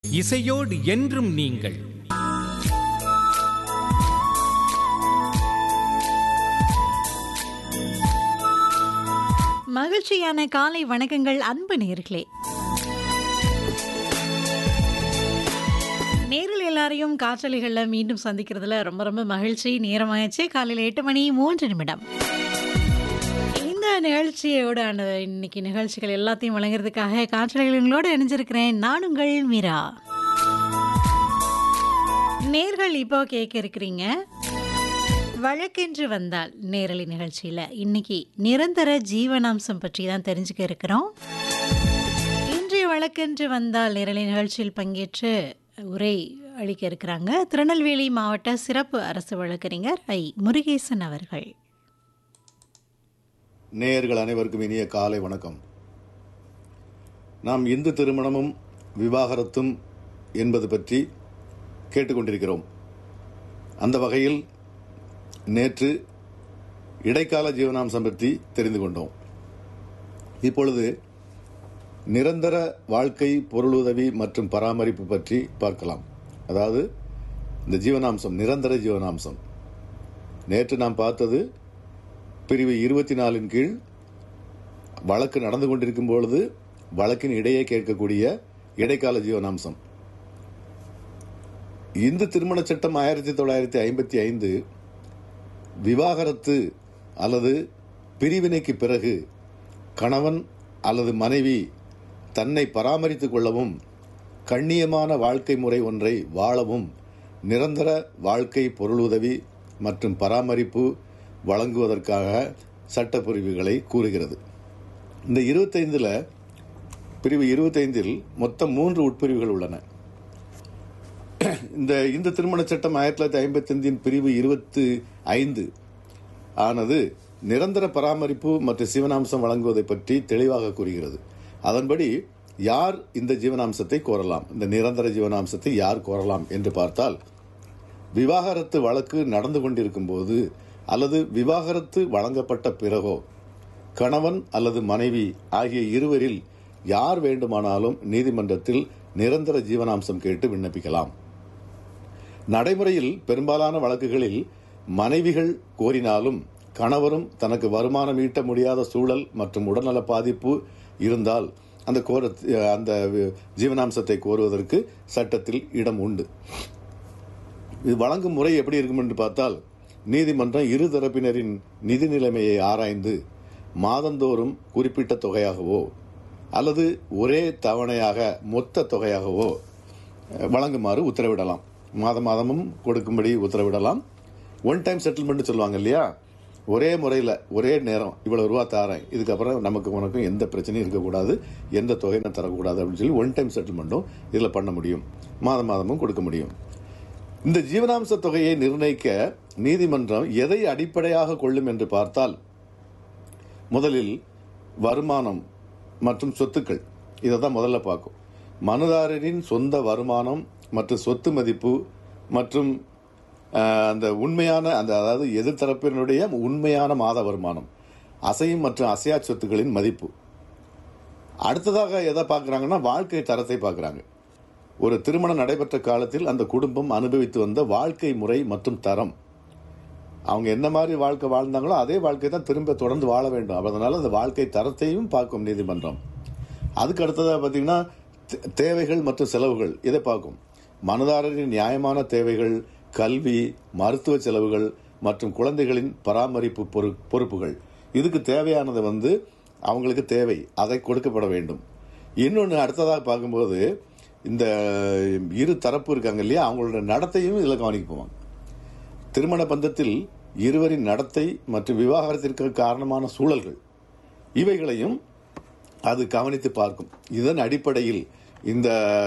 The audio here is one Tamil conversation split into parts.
இசையோடு என்றும் நீங்கள் மகிழ்ச்சியான காலை வணக்கங்கள் அன்பு நேர்களே நேரில் எல்லாரையும் காற்றலைகளில் மீண்டும் சந்திக்கிறதுல ரொம்ப ரொம்ப மகிழ்ச்சி நேரமாயிடுச்சு காலையில் எட்டு மணி மூன்று நிமிடம் இந்த நிகழ்ச்சியோட அந்த இன்னைக்கு நிகழ்ச்சிகள் எல்லாத்தையும் வழங்குறதுக்காக காற்றலைகளோடு இணைஞ்சிருக்கிறேன் நான் உங்கள் மீரா நேர்கள் இப்போ கேட்க இருக்கிறீங்க வழக்கென்று வந்தால் நேரலை நிகழ்ச்சியில் இன்னைக்கு நிரந்தர ஜீவனாம்சம் பற்றி தான் தெரிஞ்சுக்க இருக்கிறோம் இன்றைய வழக்கென்று வந்தால் நேரலை நிகழ்ச்சியில் பங்கேற்று உரை அளிக்க இருக்கிறாங்க திருநெல்வேலி மாவட்ட சிறப்பு அரசு வழக்கறிஞர் ஐ முருகேசன் அவர்கள் நேயர்கள் அனைவருக்கும் இனிய காலை வணக்கம் நாம் இந்து திருமணமும் விவாகரத்தும் என்பது பற்றி கேட்டுக்கொண்டிருக்கிறோம் அந்த வகையில் நேற்று இடைக்கால ஜீவனாம்சம் பற்றி தெரிந்து கொண்டோம் இப்பொழுது நிரந்தர வாழ்க்கை பொருளுதவி மற்றும் பராமரிப்பு பற்றி பார்க்கலாம் அதாவது இந்த ஜீவனாம்சம் நிரந்தர ஜீவனாம்சம் நேற்று நாம் பார்த்தது பிரிவு இருபத்தி நாலின் கீழ் வழக்கு நடந்து கொண்டிருக்கும் பொழுது வழக்கின் இடையே கேட்கக்கூடிய இடைக்கால ஜீவனாம்சம் இந்து திருமண சட்டம் ஆயிரத்தி தொள்ளாயிரத்தி ஐம்பத்தி ஐந்து விவாகரத்து அல்லது பிரிவினைக்கு பிறகு கணவன் அல்லது மனைவி தன்னை பராமரித்துக் கொள்ளவும் கண்ணியமான வாழ்க்கை முறை ஒன்றை வாழவும் நிரந்தர வாழ்க்கை பொருளுதவி மற்றும் பராமரிப்பு வழங்குவதற்காக சட்டப்பிரிவுகளை கூறுகிறது இந்த இருபத்தைந்தில் பிரிவு இருபத்தைந்தில் மொத்தம் மூன்று உட்பிரிவுகள் உள்ளன இந்த இந்து திருமண சட்டம் ஆயிரத்தி தொள்ளாயிரத்தி ஐம்பத்தி ஐந்தின் பிரிவு இருபத்தி ஐந்து ஆனது நிரந்தர பராமரிப்பு மற்றும் ஜீவனாம்சம் வழங்குவதை பற்றி தெளிவாக கூறுகிறது அதன்படி யார் இந்த ஜீவனாம்சத்தை கோரலாம் இந்த நிரந்தர ஜீவனாம்சத்தை யார் கோரலாம் என்று பார்த்தால் விவாகரத்து வழக்கு நடந்து கொண்டிருக்கும் போது அல்லது விவாகரத்து வழங்கப்பட்ட பிறகோ கணவன் அல்லது மனைவி ஆகிய இருவரில் யார் வேண்டுமானாலும் நீதிமன்றத்தில் நிரந்தர ஜீவனாம்சம் கேட்டு விண்ணப்பிக்கலாம் நடைமுறையில் பெரும்பாலான வழக்குகளில் மனைவிகள் கோரினாலும் கணவரும் தனக்கு வருமானம் ஈட்ட முடியாத சூழல் மற்றும் உடல்நல பாதிப்பு இருந்தால் அந்த கோர அந்த ஜீவனாம்சத்தை கோருவதற்கு சட்டத்தில் இடம் உண்டு இது வழங்கும் முறை எப்படி இருக்கும் என்று பார்த்தால் நீதிமன்றம் இரு தரப்பினரின் நிதி நிலைமையை ஆராய்ந்து மாதந்தோறும் குறிப்பிட்ட தொகையாகவோ அல்லது ஒரே தவணையாக மொத்த தொகையாகவோ வழங்குமாறு உத்தரவிடலாம் மாதம் மாதமும் கொடுக்கும்படி உத்தரவிடலாம் ஒன் டைம் செட்டில்மெண்ட் சொல்லுவாங்க இல்லையா ஒரே முறையில் ஒரே நேரம் இவ்வளோ ரூபா தாரேன் இதுக்கப்புறம் நமக்கு உனக்கும் எந்த பிரச்சனையும் இருக்கக்கூடாது எந்த தொகை நான் தரக்கூடாது அப்படின்னு சொல்லி ஒன் டைம் செட்டில்மெண்ட்டும் இதில் பண்ண முடியும் மாதம் மாதமும் கொடுக்க முடியும் இந்த ஜீவனாம்ச தொகையை நிர்ணயிக்க நீதிமன்றம் எதை அடிப்படையாக கொள்ளும் என்று பார்த்தால் முதலில் வருமானம் மற்றும் சொத்துக்கள் இதை தான் முதல்ல பார்க்கும் மனுதாரரின் சொந்த வருமானம் மற்றும் சொத்து மதிப்பு மற்றும் அந்த உண்மையான அந்த அதாவது எதிர்த்தரப்பினுடைய உண்மையான மாத வருமானம் அசையும் மற்றும் அசையா சொத்துக்களின் மதிப்பு அடுத்ததாக எதை பார்க்குறாங்கன்னா வாழ்க்கை தரத்தை பார்க்குறாங்க ஒரு திருமணம் நடைபெற்ற காலத்தில் அந்த குடும்பம் அனுபவித்து வந்த வாழ்க்கை முறை மற்றும் தரம் அவங்க என்ன மாதிரி வாழ்க்கை வாழ்ந்தாங்களோ அதே வாழ்க்கை தான் திரும்ப தொடர்ந்து வாழ வேண்டும் அதனால அந்த வாழ்க்கை தரத்தையும் பார்க்கும் நீதிமன்றம் அதுக்கு அடுத்ததாக பார்த்தீங்கன்னா தேவைகள் மற்றும் செலவுகள் இதை பார்க்கும் மனதாரரின் நியாயமான தேவைகள் கல்வி மருத்துவ செலவுகள் மற்றும் குழந்தைகளின் பராமரிப்பு பொறு பொறுப்புகள் இதுக்கு தேவையானது வந்து அவங்களுக்கு தேவை அதை கொடுக்கப்பட வேண்டும் இன்னொன்று அடுத்ததாக பார்க்கும்போது இந்த இரு தரப்பு இருக்காங்க இல்லையா அவங்களோட நடத்தையும் இதில் கவனிக்க போவாங்க திருமண பந்தத்தில் இருவரின் நடத்தை மற்றும் விவாகரத்திற்கு காரணமான சூழல்கள் இவைகளையும் அது கவனித்து பார்க்கும் இதன் அடிப்படையில் இந்த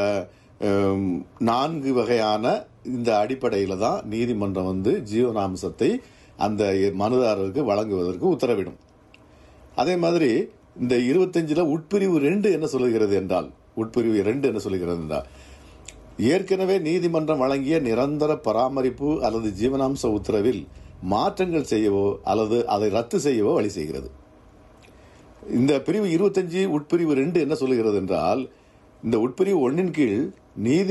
நான்கு வகையான இந்த அடிப்படையில் தான் நீதிமன்றம் வந்து ஜீவனாம்சத்தை அந்த மனுதாரருக்கு வழங்குவதற்கு உத்தரவிடும் அதே மாதிரி இந்த இருபத்தஞ்சில் உட்பிரிவு ரெண்டு என்ன சொல்லுகிறது என்றால் உட்பிரிவு ரெண்டு என்ன சொல்லுகிறது என்றால் ஏற்கனவே நீதிமன்றம் வழங்கிய நிரந்தர பராமரிப்பு அல்லது ஜீவனாம்ச உத்தரவில் மாற்றங்கள் செய்யவோ அல்லது அதை ரத்து செய்யவோ வழி செய்கிறது இந்த பிரிவு இருபத்தஞ்சு உட்பிரிவு ரெண்டு என்ன சொல்லுகிறது என்றால் இந்த உட்பிரிவு ஒன்றின் கீழ் நீதி